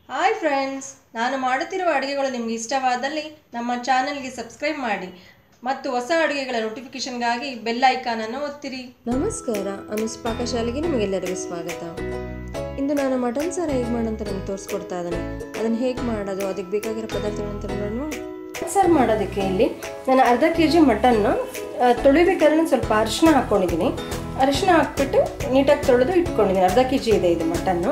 hi friends ನಾನು ಮಾಡುತ್ತಿರುವ ಅಡುಗೆಗಳು ನಿಮಗೆ ಇಷ್ಟವಾದಲ್ಲಿ ನಮ್ಮ ಚಾನಲ್ಗೆ ಸಬ್ಸ್ಕ್ರೈಬ್ ಮಾಡಿ ಮತ್ತು ಹೊಸ ಅಡುಗೆಗಳ ನೋಟಿಫಿಕೇಷನ್ಗಾಗಿ ಬೆಲ್ ಐಕಾನನ್ನು ಒತ್ತಿರಿ ನಮಸ್ಕಾರ ಅನುಸ್ ಪಾಕಶಾಲೆಗೆ ನಿಮಗೆಲ್ಲರಿಗೂ ಸ್ವಾಗತ ಇಂದು ನಾನು ಮಟನ್ ಸಾರು ಹೇಗೆ ಮಾಡೋಂತ ನಿಮ್ಗೆ ತೋರಿಸ್ಕೊಡ್ತಾ ಇದ್ದಾನೆ ಅದನ್ನು ಹೇಗೆ ಮಾಡೋದು ಅದಕ್ಕೆ ಬೇಕಾಗಿರೋ ಪದಾರ್ಥಗಳಂತ ನೋಡೋಣ ಸಾರು ಮಾಡೋದಕ್ಕೆ ಇಲ್ಲಿ ನಾನು ಅರ್ಧ ಕೆ ಜಿ ಮಟನ್ನು ತೊಳಿಬೇಕಾದ್ರೆ ನಾನು ಸ್ವಲ್ಪ ಅರಿಶಿನ ಹಾಕ್ಕೊಂಡಿದ್ದೀನಿ ಅರಿಶಿನ ಹಾಕ್ಬಿಟ್ಟು ನೀಟಾಗಿ ತೊಳೆದು ಇಟ್ಕೊಂಡಿದ್ದೀನಿ ಅರ್ಧ ಕೆ ಜಿ ಇದೆ ಇದು ಮಟನ್ನು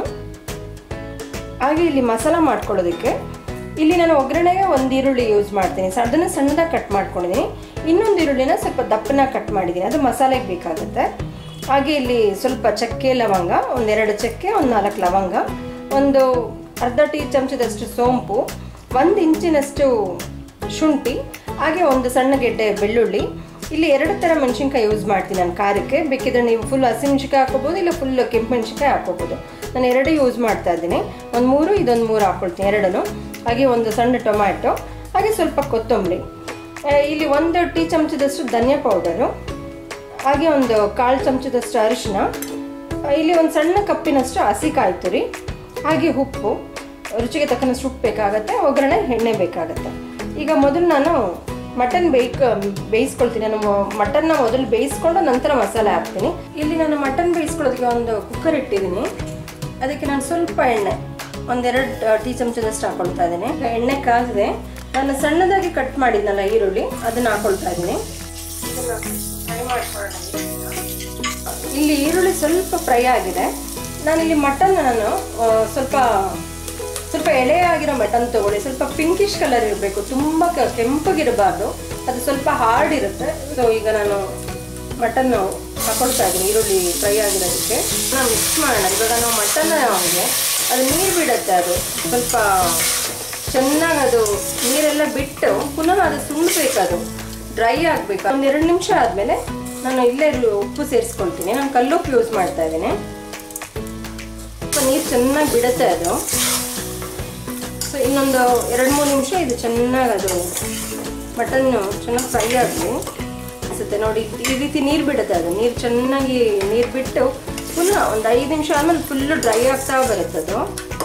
ಹಾಗೆ ಇಲ್ಲಿ ಮಸಾಲ ಮಾಡ್ಕೊಳ್ಳೋದಕ್ಕೆ ಇಲ್ಲಿ ನಾನು ಒಗ್ಗರಣೆಗೆ ಒಂದು ಈರುಳ್ಳಿ ಯೂಸ್ ಮಾಡ್ತೀನಿ ಸ- ಅದನ್ನು ಸಣ್ಣದಾಗಿ ಕಟ್ ಮಾಡ್ಕೊಂಡಿದ್ದೀನಿ ಇನ್ನೊಂದು ಈರುಳ್ಳಿನ ಸ್ವಲ್ಪ ದಪ್ಪನಾಗಿ ಕಟ್ ಮಾಡಿದ್ದೀನಿ ಅದು ಮಸಾಲೆಗೆ ಬೇಕಾಗುತ್ತೆ ಹಾಗೆ ಇಲ್ಲಿ ಸ್ವಲ್ಪ ಚಕ್ಕೆ ಲವಂಗ ಒಂದೆರಡು ಚಕ್ಕೆ ಒಂದು ನಾಲ್ಕು ಲವಂಗ ಒಂದು ಅರ್ಧ ಟೀ ಚಮಚದಷ್ಟು ಸೋಂಪು ಒಂದು ಇಂಚಿನಷ್ಟು ಶುಂಠಿ ಹಾಗೆ ಒಂದು ಸಣ್ಣ ಗೆಡ್ಡೆ ಬೆಳ್ಳುಳ್ಳಿ ಇಲ್ಲಿ ಎರಡು ಥರ ಮೆಣಸಿನ್ಕಾಯಿ ಯೂಸ್ ಮಾಡ್ತೀನಿ ನಾನು ಖಾರಕ್ಕೆ ಬೇಕಿದ್ರೆ ನೀವು ಫುಲ್ ಹಸಿಮೆಣ್ಸಿನ್ಕಾಯಿ ಹಾಕೋಬೋದು ಇಲ್ಲ ಫುಲ್ ಕೆಂಪು ಮೆಣಸಿನ್ಕಾಯಿ ಹಾಕೋಬೋದು ನಾನು ಎರಡು ಯೂಸ್ ಮಾಡ್ತಾ ಇದ್ದೀನಿ ಒಂದು ಮೂರು ಇದೊಂದು ಮೂರು ಹಾಕ್ಕೊಳ್ತೀನಿ ಎರಡೂ ಹಾಗೆ ಒಂದು ಸಣ್ಣ ಟೊಮ್ಯಾಟೊ ಹಾಗೆ ಸ್ವಲ್ಪ ಕೊತ್ತಂಬರಿ ಆ, ಇಲ್ಲಿ ಒಂದು ಟೀ ಚಮಚದಷ್ಟು ಧನಿಯಾ ಪೌಡರು ಹಾಗೆ ಒಂದು ಕಾಲು ಚಮಚದಷ್ಟು ಅರಿಶಿನ ಆ, ಇಲ್ಲಿ ಒಂದು ಸಣ್ಣ ಕಪ್ಪಿನಷ್ಟು ಹಸಿ ಕಾಯಿ ತುರಿ ಹಾಗೆ ಉಪ್ಪು ರುಚಿಗೆ ತಕ್ಕನಷ್ಟು ಉಪ್ಪು ಬೇಕಾಗುತ್ತೆ ಒಗ್ಗರಣೆ ಎಣ್ಣೆ ಬೇಕಾಗುತ್ತೆ ಈಗ ಮೊದಲು ನಾನು ಮಟನ್ ಬೇಯ್ಕ ಬೇಯಿಸ್ಕೊಳ್ತೀನಿ ನಾನು ಮೊ- ಮಟನ್ನ ಮೊದಲು ಬೇಯಿಸ್ಕೊಂಡು ನಂತರ ಮಸಾಲೆ ಹಾಕ್ತೀನಿ ಇಲ್ಲಿ ನಾನು ಮಟನ್ ಬೇಯಿಸ್ಕೊಳ್ಳೋದಕ್ಕೆ ಒಂದು ಕುಕ್ಕರ್ ಇಟ್ಟಿದ್ದೀನಿ ಅದಕ್ಕೆ ನಾನು ಸ್ವಲ್ಪ ಎಣ್ಣೆ ಒಂದೆರಡು ಟೀ ಚಮಚದಷ್ಟು ಹಾಕೊಳ್ತಾ ಇದ್ದೀನಿ ಈಗ ಎಣ್ಣೆ ಕಾದಿದೆ ನಾನು ಸಣ್ಣದಾಗಿ ಕಟ್ ಮಾಡಿದ್ನಲ್ಲ ಈರುಳ್ಳಿ ಅದನ್ನು ಹಾಕೊಳ್ತಾ ಇದ್ದೀನಿ ಫ್ರೈ ಮಾಡ್ಕೊಳ್ಳೋಣ ಇಲ್ಲಿ ಈರುಳ್ಳಿ ಸ್ವಲ್ಪ ಫ್ರೈ ಆಗಿದೆ ನಾನಿಲ್ಲಿ ಮಟನ್ ನಾನು ಆ, ಸ್ವಲ್ಪ ಸ್ವಲ್ಪ ಎಳೆಯಾಗಿರೋ ಮಟನ್ ತಗೊಳ್ಳಿ ಸ್ವಲ್ಪ ಪಿಂಕಿಶ್ ಕಲರ್ ಇರಬೇಕು ತುಂಬ ಕ- ಕೆಂಪಗಿರಬಾರ್ದು ಅದು ಸ್ವಲ್ಪ ಹಾರ್ಡ್ ಇರುತ್ತೆ ಸೊ ಈಗ ನಾನು ಮಟನ್ ಹಾಕೊಳ್ತಾ ಇದ್ದೀನಿ ಈರುಳ್ಳಿ ಫ್ರೈ ಆಗಿರೋದಕ್ಕೆ ನಾನು ಮಿಕ್ಸ್ ಮಾಡೋಣ ಇವಾಗ ನಾವು ಮಟನ್ ಇದೆ ಅದು ನೀರು ಬಿಡುತ್ತೆ ಅದು ಸ್ವಲ್ಪ ಚೆನ್ನಾಗಿ ಅದು ನೀರೆಲ್ಲ ಬಿಟ್ಟು ಪುನಃ ಅದು ಸುಣ್ಬೇಕು ಅದು ಡ್ರೈ ಆಗಬೇಕು ಒಂದು ಎರಡು ನಿಮಿಷ ಆದಮೇಲೆ ನಾನು ಇಲ್ಲೇ ರು- ಉಪ್ಪು ಸೇರಿಸ್ಕೊಳ್ತೀನಿ ನಾನು ಕಲ್ಲುಪ್ಪು ಯೂಸ್ ಮಾಡ್ತಾ ಇದ್ದೀನಿ ಸ್ವಲ್ಪ ನೀರು ಚೆನ್ನಾಗಿ ಬಿಡುತ್ತೆ ಅದು ಸೊ ಇನ್ನೊಂದು ಎರಡು ಮೂರು ನಿಮಿಷ ಇದು ಚೆನ್ನಾಗಿ ಅದು ಮಟನ್ನು ಚೆನ್ನಾಗಿ ಫ್ರೈ ಆಗಲಿ ಅನಿಸುತ್ತೆ ನೋಡಿ ಈ ರೀತಿ ನೀರು ಬಿಡುತ್ತೆ ಅದು ನೀರು ಚೆನ್ನಾಗಿ ನೀರು ಬಿಟ್ಟು ಪುನಃ ಒಂದು ಐದು ನಿಮಿಷ ಆದಮೇಲೆ ಫುಲ್ಲು ಡ್ರೈ ಆಗ್ತಾ ಬರುತ್ತೆ ಅದು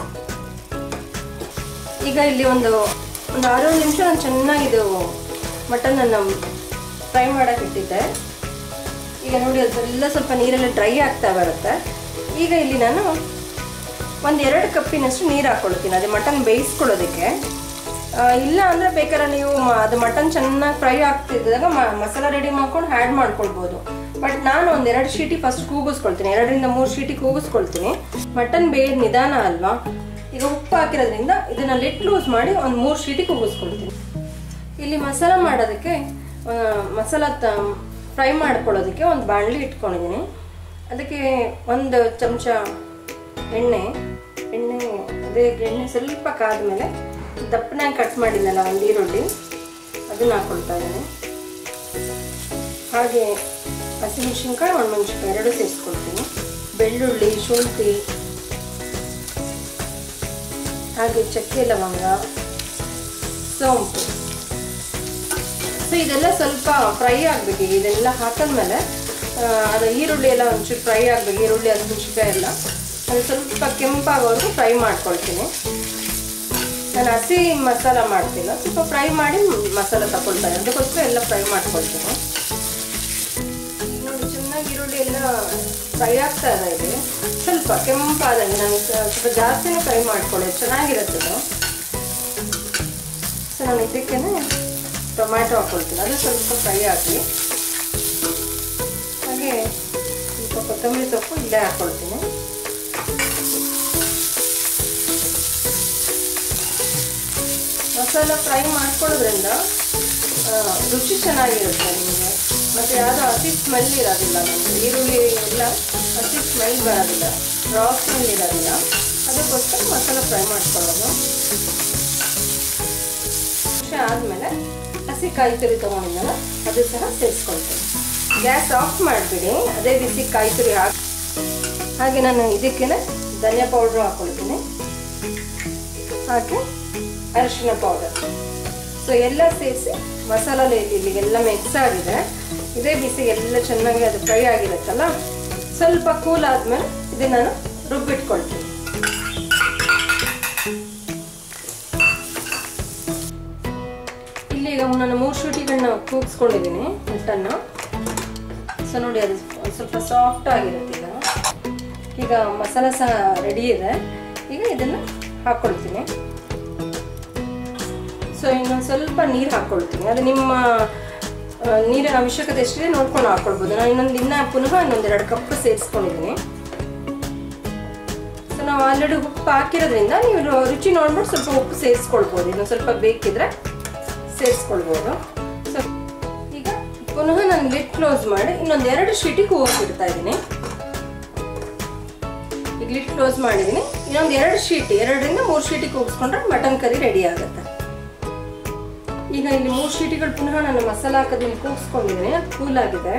ಈಗ ಇಲ್ಲಿ ಒಂದು ಒಂದು ಆರು ನಿಮಿಷ ನಾನು ಚೆನ್ನಾಗಿ ಇದು ಮಟನನ್ನು ಫ್ರೈ ಮಾಡೋಕೆ ಇಟ್ಟಿದ್ದೆ ಈಗ ನೋಡಿ ಅದೆಲ್ಲ ಸ್ವಲ್ಪ ನೀರೆಲ್ಲ ಡ್ರೈ ಆಗ್ತಾ ಬರುತ್ತೆ ಈಗ ಇಲ್ಲಿ ನಾನು ಒಂದು ಎರಡು ಕಪ್ಪಿನಷ್ಟು ನೀರು ಹಾಕ್ಕೊಳ್ತೀನಿ ಅದು ಮಟನ್ ಬೇಯಿಸ್ಕೊಳ್ಳೋದಕ್ಕೆ ಆ, ಇಲ್ಲ ಅಂದರೆ ಬೇಕಾದ್ರೆ ನೀವು ಮ- ಅದು ಮಟನ್ ಚೆನ್ನಾಗಿ ಫ್ರೈ ಆಗ್ತಿದ್ದಾಗ ಮ- ಮಸಾಲ ರೆಡಿ ಮಾಡ್ಕೊಂಡು ಆ್ಯಡ್ ಮಾಡ್ಕೊಳ್ಬೋದು ಬಟ್ ನಾನು ಒಂದು ಎರಡು ಶೀಟಿ ಫಸ್ಟ್ ಕೂಗಿಸ್ಕೊಳ್ತೀನಿ ಎರಡರಿಂದ ಮೂರು ಶೀಟಿ ಕೂಗಿಸ್ಕೊಳ್ತೀನಿ ಮಟನ್ ಬೇಯೋದು ನಿಧಾನ ಅಲ್ವಾ ಈಗ ಉಪ್ಪು ಹಾಕಿರೋದ್ರಿಂದ ಇದನ್ನು ಲೆಟ್ ಲೂಸ್ ಮಾಡಿ ಒಂದು ಮೂರು ಶೀಟಿ ಕೂಗಿಸ್ಕೊಳ್ತೀನಿ ಇಲ್ಲಿ ಮಸಾಲ ಮಾಡೋದಕ್ಕೆ ಆ, ಮಸಾಲ ತ ಫ್ರೈ ಮಾಡ್ಕೊಳ್ಳೋದಕ್ಕೆ ಒಂದು ಬಾಣಲಿ ಇಟ್ಕೊಂಡಿದ್ದೀನಿ ಅದಕ್ಕೆ ಒಂದು ಚಮಚ ಎಣ್ಣೆ ಎಣ್ಣೆ ಅದೇ ಎಣ್ಣೆ ಸ್ವಲ್ಪ ಕಾದ್ಮೇಲೆ ದಪ್ಪನಾಗಿ ಕಟ್ ಮಾಡಿದ್ನಲ್ಲ ಒಂದು ಈರುಳ್ಳಿ ಅದನ್ನ ಹಾಕ್ಕೊಳ್ತಾ ಇದ್ದೀನಿ ಹಾಗೆ ಹಸಿಮೆಣಸಿನ್ಕಾಯಿ ಒಣಮೆಣಸಿನ್ಕಾಯಿ ಎರಡು ಸೇರಿಸ್ಕೊಳ್ತೀನಿ ಬೆಳ್ಳುಳ್ಳಿ ಶುಂಠಿ ಹಾಗೆ ಚಕ್ಕೆ ಲವಂಗ ಸೋಂಪು ಸೊ ಇದೆಲ್ಲ ಸ್ವಲ್ಪ ಫ್ರೈ ಆಗಬೇಕು ಇದೆಲ್ಲ ಹಾಕಿದ್ಮೇಲೆ ಆ, ಅದು ಈರುಳ್ಳಿ ಎಲ್ಲ ಒಂಚೂರು ಫ್ರೈ ಆಗಬೇಕು ಈರುಳ್ಳಿ ಹಸಿಮೆಣಸಿನ್ಕಾಯಿ ಎಲ್ಲ ಅದು ಸ್ವಲ್ಪ ಕೆಂಪಾಗೋವರೆಗೂ ಫ್ರೈ ಮಾಡ್ಕೊಳ್ತೀನಿ ನಾನು ಹಸಿ ಮಸಾಲ ಮಾಡ್ತಿಲ್ಲ ಸ್ವಲ್ಪ ಫ್ರೈ ಮಾಡಿ ಮಸಾಲ ತಗೊಳ್ತಾರೆ ಅದಕ್ಕೋಸ್ಕರ ಎಲ್ಲ ಫ್ರೈ ಮಾಡ್ಕೊಳ್ತೀನಿ ನೋಡಿ ಚೆನ್ನಾಗಿ ಈರುಳ್ಳಿ ಎಲ್ಲ ಫ್ರೈ ಆಗ್ತಾ ಇದೆ ಇಲ್ಲಿ ಸ್ವಲ್ಪ ಕೆಂಪಾದಂಗೆ ನಾನು ಸ- ಸ್ವಲ್ಪ ಜಾಸ್ತಿನೇ ಫ್ರೈ ಮಾಡ್ಕೊಳ್ಳಿ ಚೆನ್ನಾಗಿರುತ್ತೆ ಅದು ಸೊ ನಾನು ಇದಕ್ಕೇನೆ ಟೊಮ್ಯಾಟೊ ಹಾಕ್ಕೊಳ್ತೀನಿ ಅದು ಸ್ವಲ್ಪ ಫ್ರೈ ಆಗಲಿ ಹಾಗೆ ಸ್ವಲ್ಪ ಕೊತ್ತಂಬರಿ ಸೊಪ್ಪು ಇಲ್ಲೇ ಹಾಕ್ಕೊಳ್ತೀನಿ ಮಸಾಲ ಫ್ರೈ ಮಾಡ್ಕೊಳ್ಳೋದ್ರಿಂದ ಆ, ರುಚಿ ಚೆನ್ನಾಗಿರುತ್ತೆ ನಿಮಗೆ ಮತ್ತು ಯಾವುದೋ ಹಸಿ ಸ್ಮೆಲ್ ಇರೋದಿಲ್ಲ ನಮಗೆ ಈರುಳ್ಳಿ ಎಲ್ಲ ಹಸಿ ಸ್ಮೆಲ್ ಬರೋದಿಲ್ಲ ರಾ ಸ್ಮೆಲ್ ಇರೋದಿಲ್ಲ ಅದಕ್ಕೋಸ್ಕರ ಮಸಾಲ ಫ್ರೈ ಮಾಡ್ಕೊಳ್ಳೋದು ನಿಮಿಷ ಆದಮೇಲೆ ಹಸಿ ಕಾಯಿ ತುರಿ ತೊಗೊಂಡಿದ್ದಲ್ಲ ಅದು ಸಹ ಸೇರಿಸ್ಕೊಳ್ತೀನಿ ಗ್ಯಾಸ್ ಆಫ್ ಮಾಡಿಬಿಡಿ ಅದೇ ಬಿಸಿ ಕಾಯಿ ತುರಿ ಹಾಕಿ ಹಾಗೆ ನಾನು ಇದಕ್ಕೇನೆ ಧನಿಯಾ ಪೌಡ್ರ್ ಹಾಕ್ಕೊಳ್ತೀನಿ ಹಾಗೆ ಅರಿಶಿನ ಪೌಡರ್ ಸೊ ಎಲ್ಲ ಸೇರಿಸಿ ಮಸಾಲ ಇಲ್ಲಿಗೆಲ್ಲ ಮಿಕ್ಸ್ ಆಗಿದೆ ಇದೇ ಬಿಸಿ ಎಲ್ಲ ಚೆನ್ನಾಗಿ ಅದು ಫ್ರೈ ಆಗಿರುತ್ತಲ್ಲ ಸ್ವಲ್ಪ ಕೂಲ್ ಆದಮೇಲೆ ಇದನ್ನು ನಾನು ರುಬ್ಬಿಟ್ಕೊಳ್ತೀನಿ ಇದನ್ನು ಕೂಗಿಸ್ಕೊಂಡಿದ್ದೀನಿ ಹಿಟ್ಟನ್ನು ಸೊ ನೋಡಿ ಅದು ಒಂದು ಸ್ವಲ್ಪ ಸಾಫ್ಟ್ ಆಗಿರುತ್ತೆ ಈಗ ಈಗ ಮಸಾಲ ಸಹ ರೆಡಿ ಇದೆ ಈಗ ಇದನ್ನು ಹಾಕ್ಕೊಳ್ತೀನಿ ಸೊ ಇನ್ನೊಂದು ಸ್ವಲ್ಪ ನೀರು ಹಾಕ್ಕೊಳ್ತೀನಿ ಅದು ನಿಮ್ಮ ಆ, ನೀರಿನ ಅವಶ್ಯಕತೆ ಎಷ್ಟಿದೆ ನೋಡ್ಕೊಂಡು ಹಾಕ್ಕೊಳ್ಬೋದು ನಾನು ಇನ್ನೊಂದು ಇನ್ನ ಪುನಃ ಇನ್ನೊಂದು ಎರಡು ಕಪ್ ಸೇರಿಸ್ಕೊಂಡಿದ್ದೀನಿ ಸೊ ನಾವು ಆಲ್ರೆಡಿ ಉಪ್ಪು ಹಾಕಿರೋದ್ರಿಂದ ನೀವು ರು- ರುಚಿ ನೋಡ್ಬಿಟ್ಟು ಸ್ವಲ್ಪ ಉಪ್ಪು ಸೇರಿಸ್ಕೊಳ್ಬೋದು ಇನ್ನೊಂದು ಸ್ವಲ್ಪ ಬೇಕಿದ್ರೆ ಸೇರಿಸ್ಕೊಳ್ಬೋದು ಸೊ ಈಗ ಪುನಃ ನಾನು ಲಿಟ್ ಕ್ಲೋಸ್ ಮಾಡಿ ಇನ್ನೊಂದು ಎರಡು ಶೀಟಿಗೆ ಹೋಗಿಡ್ತಾ ಇದ್ದೀನಿ ಈಗ ಲಿಟ್ ಕ್ಲೋಸ್ ಮಾಡಿದ್ದೀನಿ ಇನ್ನೊಂದು ಎರಡು ಶೀಟ್ ಎರಡರಿಂದ ಮೂರು ಶೀಟಿಗೆ ಹೋಗಿಸ್ಕೊಂಡ್ರೆ ಮಟನ್ ಕರಿ ರೆಡಿ ಆಗುತ್ತೆ ಈಗ ಇಲ್ಲಿ ಮೂರು ಶೀಟಿಗಳು ಪುನಃ ನಾನು ಮಸಾಲ ಹಾಕೋದನ್ನ ಕೂಗಿಸ್ಕೊಂಡಿದ್ದೀನಿ ಅದು ಕೂಲ್ ಆಗಿದೆ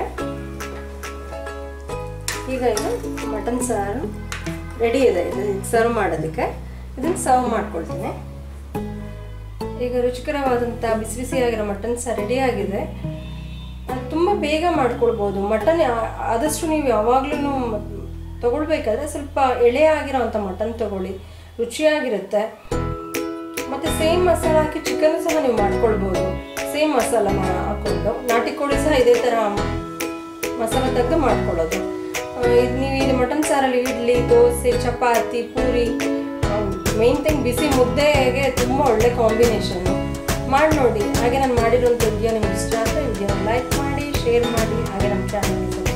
ಈಗ ಇದು ಮಟನ್ ಸಾರು ರೆಡಿ ಇದೆ ಇದು ಸರ್ವ್ ಮಾಡೋದಕ್ಕೆ ಇದನ್ನು ಸರ್ವ್ ಮಾಡ್ಕೊಳ್ತೀನಿ ಈಗ ರುಚಿಕರವಾದಂಥ ಬಿಸಿ ಬಿಸಿಯಾಗಿರೋ ಮಟನ್ ಸಾರು ರೆಡಿ ಆಗಿದೆ ಅದು ತುಂಬ ಬೇಗ ಮಾಡ್ಕೊಳ್ಬೋದು ಮಟನ್ ಆದಷ್ಟು ನೀವು ಯಾವಾಗಲೂ ತಗೊಳ್ಬೇಕಾದ್ರೆ ಸ್ವಲ್ಪ ಎಳೆ ಆಗಿರೋವಂಥ ಮಟನ್ ತಗೊಳ್ಳಿ ರುಚಿಯಾಗಿರುತ್ತೆ ಮತ್ತು ಸೇಮ್ ಮಸಾಲ ಹಾಕಿ ಚಿಕನ್ ಸಹ ನೀವು ಮಾಡ್ಕೊಳ್ಬೋದು ಸೇಮ್ ಮಸಾಲ ಮಾ- ಹಾಕ್ಕೊಂಡು ನಾಟಿ ಕೋಳಿ ಸಹ ಇದೇ ಥರ ಮಸಾಲ ತೆಗೆದು ಮಾಡ್ಕೊಳ್ಳೋದು ಇದು ನೀವು ಇದು ಮಟನ್ ಸಾರಲ್ಲಿ ಇಡ್ಲಿ ದೋಸೆ ಚಪಾತಿ ಪೂರಿ ಮೇನ್ ಥಿಂಗ್ ಬಿಸಿ ಮುದ್ದೆಗೆ ತುಂಬ ಒಳ್ಳೆ ಕಾಂಬಿನೇಷನ್ನು ಮಾಡಿ ನೋಡಿ ಹಾಗೆ ನಾನು ಮಾಡಿರೋಂಥ ವಿಡಿಯೋ ನಿಮ್ಗೆ ಇಷ್ಟ ಆದರೆ ವಿಡಿಯೋನ ಲೈಕ್ ಮಾಡಿ ಶೇರ್ ಮಾಡಿ ಹಾಗೆ ನಮ್ಮ ಚಾನಲ್ಗೆ